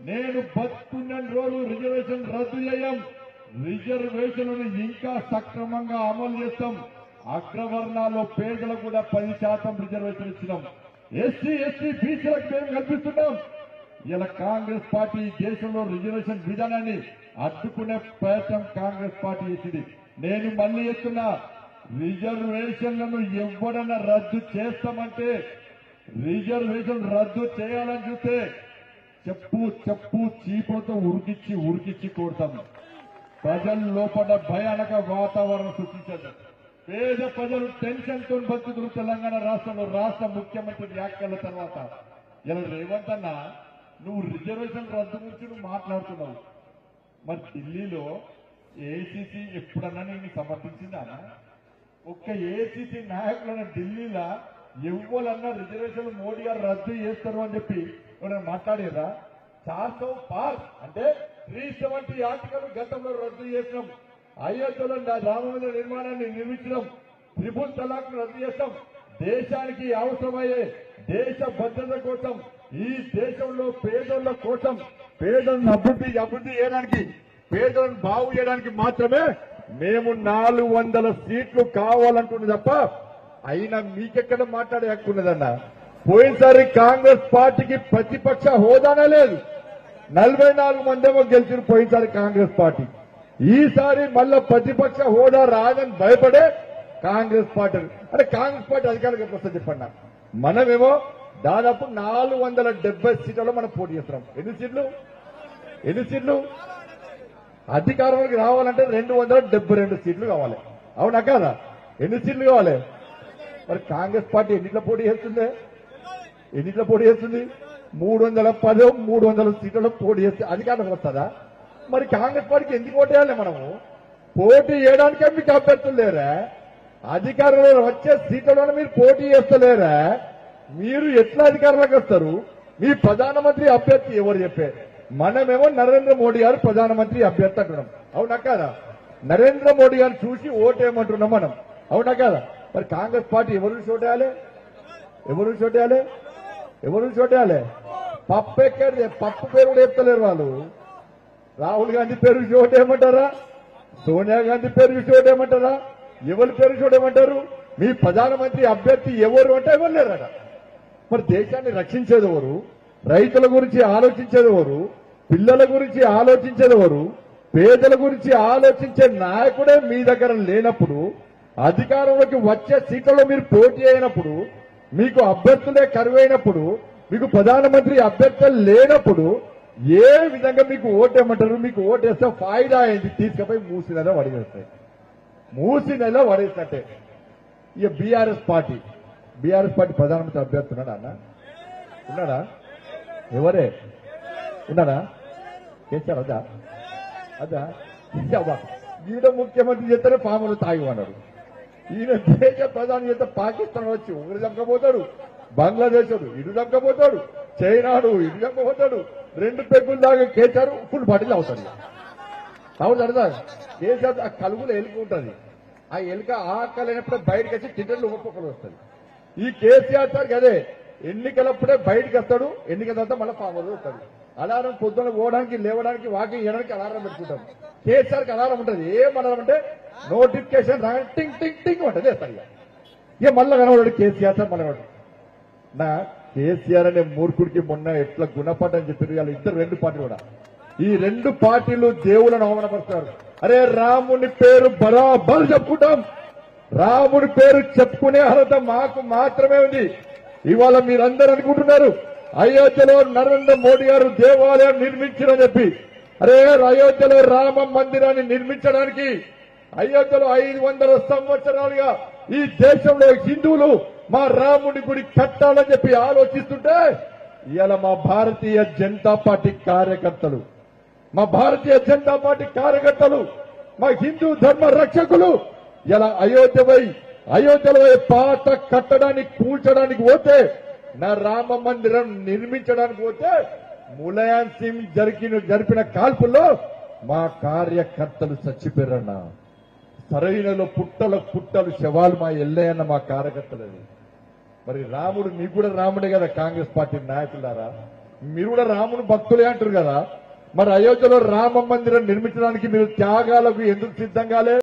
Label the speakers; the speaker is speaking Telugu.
Speaker 1: నేను బతుకున్న రోజులు రిజర్వేషన్ రద్దు చేయం రిజర్వేషన్లను ఇంకా సక్రమంగా అమలు చేస్తాం అగ్రవర్ణాల్లో పేదలకు కూడా పది శాతం రిజర్వేషన్ ఇచ్చినాం ఎస్సీ ఎస్టీ బీసీలకు మేము కల్పిస్తున్నాం ఇలా కాంగ్రెస్ పార్టీ ఈ దేశంలో రిజర్వేషన్ విధానాన్ని అడ్డుకునే ప్రయత్నం కాంగ్రెస్ పార్టీ చేసింది నేను మళ్ళీ చెప్తున్నా రిజర్వేషన్లను ఎవడన్నా రద్దు చేస్తామంటే రిజర్వేషన్ రద్దు చేయాలని చూస్తే చెప్పు చెప్పు చీపులతో ఉరికిచ్చి ఉరికిచ్చి కొడతాం ప్రజల లోపల భయానక వాతావరణం సృష్టించారు పేద ప్రజలు టెన్షన్ తో బతుకుతున్న తెలంగాణ రాష్ట్రంలో రాష్ట్ర ముఖ్యమంత్రి వ్యాఖ్యల తర్వాత ఇలా రేవంత్ అన్న నువ్వు రిజర్వేషన్ రద్దు గురించి నువ్వు మాట్లాడుతున్నావు మరి ఢిల్లీలో ఏసీసీ ఎప్పుడన్నా నేను సమర్థించిందా ఒక్క ఏసీసీ నాయకులను ఢిల్లీలో ఎవ్వరన్నా రిజర్వేషన్ మోడీ గారు రద్దు చేస్తారు అని చెప్పి ఎవరైనా మాట్లాడారా చార్సో పార్ అంటే త్రీ సెవెంటీ ఆర్టికల్ గతంలో రద్దు చేసినాం అయోధ్యలో నా రామమందిర నిర్మాణాన్ని నిర్మించడం త్రిపుల్ తలాక్ రద్దు చేస్తాం దేశానికి అవసరమయ్యే దేశ భద్రత కోసం ఈ దేశంలో పేదోళ్ల కోసం పేదలను అభివృద్ధి అభివృద్ధి చేయడానికి పేదలను బాగు చేయడానికి మాత్రమే మేము నాలుగు వందల సీట్లు కావాలంటున్నది తప్ప అయినా మీకెక్కడ మాట్లాడే హక్కు ఉన్నదన్న పోయినసారి కాంగ్రెస్ పార్టీకి ప్రతిపక్ష హోదానే లేదు నలభై నాలుగు మందేమో గెలిచిన పోయినసారి కాంగ్రెస్ పార్టీ ఈసారి మళ్ళా ప్రతిపక్ష హోదా రాదని భయపడే కాంగ్రెస్ పార్టీ అంటే కాంగ్రెస్ పార్టీ అధికారులకు ఎప్పుడు వస్తుంది చెప్పండి నాకు. మనమేమో దాదాపు నాలుగు వందల డెబ్బై సీట్లలో మనం పోటీ చేస్తున్నాం ఎన్ని సీట్లు ఎన్ని సీట్లు అధికారంలోకి రావాలంటే రెండు వందల డెబ్బై రెండు సీట్లు కావాలి అవునా కాదా ఎన్ని సీట్లు కావాలి మరి కాంగ్రెస్ పార్టీ ఎన్నిట్లో పోటీ చేస్తుంది ఎన్నిట్లో పోటీ చేస్తుంది మూడు వందల పదో మూడు వందల సీట్లలో పోటీ చేస్తే అధికారం వస్తుందా మరి కాంగ్రెస్ పార్టీకి ఎందుకు ఓటు వేయాలి మనము పోటీ చేయడానికే మీకు అభ్యర్థులు లేరా అధికారంలో వచ్చే సీట్లలోనే మీరు పోటీ చేస్తలేరా మీరు ఎట్లా అధికారంలోకి వస్తారు మీ ప్రధానమంత్రి అభ్యర్థి ఎవరు చెప్పే మనమేమో నరేంద్ర మోడీ గారు ప్రధానమంత్రి అభ్యర్థి అంటున్నాం అవునా కాదా నరేంద్ర మోడీ గారిని చూసి ఓటేయమంటున్నాం మనం అవునా కాదా మరి కాంగ్రెస్ పార్టీ ఎవరు చోటేయాలి ఎవరు చోటేయాలి ఎవరు చోటేయాలి పప్పు ఎక్కడ పప్పు పేరు కూడా చెప్తలేరు వాళ్ళు రాహుల్ గాంధీ పేరు చూడేయమంటారా సోనియా గాంధీ పేరు చూడేయమంటారా ఎవరి పేరు చూడేయమంటారు మీ ప్రధానమంత్రి అభ్యర్థి ఎవరు అంటే ఎవరు లేరట మరి దేశాన్ని రక్షించేది ఎవరు రైతుల గురించి ఆలోచించేది ఎవరు పిల్లల గురించి ఆలోచించేది ఎవరు పేదల గురించి ఆలోచించే నాయకుడే మీ దగ్గర లేనప్పుడు అధికారంలోకి వచ్చే సీట్లలో మీరు పోటీ అయినప్పుడు మీకు అభ్యర్థులే కరువైనప్పుడు మీకు ప్రధానమంత్రి అభ్యర్థులు లేనప్పుడు ఏ విధంగా మీకు ఓటేయమంటారు మీకు ఓటేస్తే ఫాయిదా అయింది తీసుకుపోయి మూసి నెల పడేస్తాయి మూసి నెల పడేసినట్టే ఇక బీఆర్ఎస్ పార్టీ బీఆర్ఎస్ పార్టీ ప్రధానమంత్రి అభ్యర్థి ఉన్నాడా అన్న ఉన్నాడా ఎవరే ఉన్నాడా కేసీఆర్ అదా అదా అబ్బా. ఈయన ముఖ్యమంత్రి చేస్తేనే పాములు తాగి అన్నాడు ఈయన దేశ ప్రధాని చేస్తే పాకిస్తాన్ వచ్చి ఒకరు చంపబోతాడు బంగ్లాదేశ్ వాడు ఇటు చంపబోతాడు చైనాడు ఇటు చంపబోతాడు రెండు పెగ్గులు దాకా కేసీఆర్ ఫుల్ బాటిల్ అవుతాడు అవును అర్థం కేసీఆర్ ఆ కలుగులో ఎలుక ఉంటుంది ఆ ఎలుక ఆకలినప్పుడే బయటకు వచ్చి తింటలు ఒక్కొక్కరు వస్తుంది ఈ కేసీఆర్ సార్ అదే ఎన్నికలప్పుడే బయటకు వస్తాడు ఎన్నికల తర్వాత మళ్ళీ పాములు వస్తాడు అలారం పొద్దున పోవడానికి లేవడానికి వాకింగ్ చేయడానికి అలారం పెట్టుకుంటాం కేసీఆర్ కి అలారం ఉంటుంది ఏం అలారం అంటే నోటిఫికేషన్ రాగానే టింగ్ టింగ్ టింగ్ ఉంటుంది వేస్తాడు ఇక. ఇక మళ్ళీ కనబడాడు కేసీఆర్ సార్ మళ్ళీ కనబడు. నా కేసీఆర్ అనే మూర్ఖుడికి మొన్న ఎట్లా గుణపడ్డని చెప్పారు ఇవాళ ఇద్దరు రెండు పార్టీలు కూడా ఈ రెండు పార్టీలు దేవులను అవమానపరుస్తారు అరే రాముని పేరు బరాబర్ చెప్పుకుంటాం రాముడి పేరు చెప్పుకునే అర్హత మాకు మాత్రమే ఉంది ఇవాళ మీరందరూ అనుకుంటున్నారు అయోధ్యలో నరేంద్ర మోడీ గారు దేవాలయం నిర్మించారని చెప్పి అరే అయోధ్యలో రామ మందిరాన్ని నిర్మించడానికి అయోధ్యలో ఐదు వందల సంవత్సరాలుగా ఈ దేశంలో హిందువులు మా రాముడి గుడి కట్టాలని చెప్పి ఆలోచిస్తుంటే ఇవాళ మా భారతీయ జనతా పార్టీ కార్యకర్తలు మా భారతీయ జనతా పార్టీ కార్యకర్తలు మా హిందూ ధర్మ రక్షకులు ఇలా అయోధ్యపై అయోధ్యలో పాత కట్టడానికి కూల్చడానికి పోతే నా రామ మందిరం నిర్మించడానికి పోతే ములాయం సింగ్ జరిగిన జరిపిన కాల్పుల్లో మా కార్యకర్తలు చచ్చిపోయారన్న సరైనలో పుట్టల పుట్టలు శవాలు మా ఎల్లయ్యన్న మా కార్యకర్తలది మరి రాముడు మీకు కూడా రాముడే కదా కాంగ్రెస్ పార్టీ నాయకులారా మీరు కూడా రాముని భక్తులే అంటారు కదా మరి అయోధ్యలో రామ మందిరం నిర్మించడానికి మీరు త్యాగాలకు ఎందుకు సిద్ధంగాలే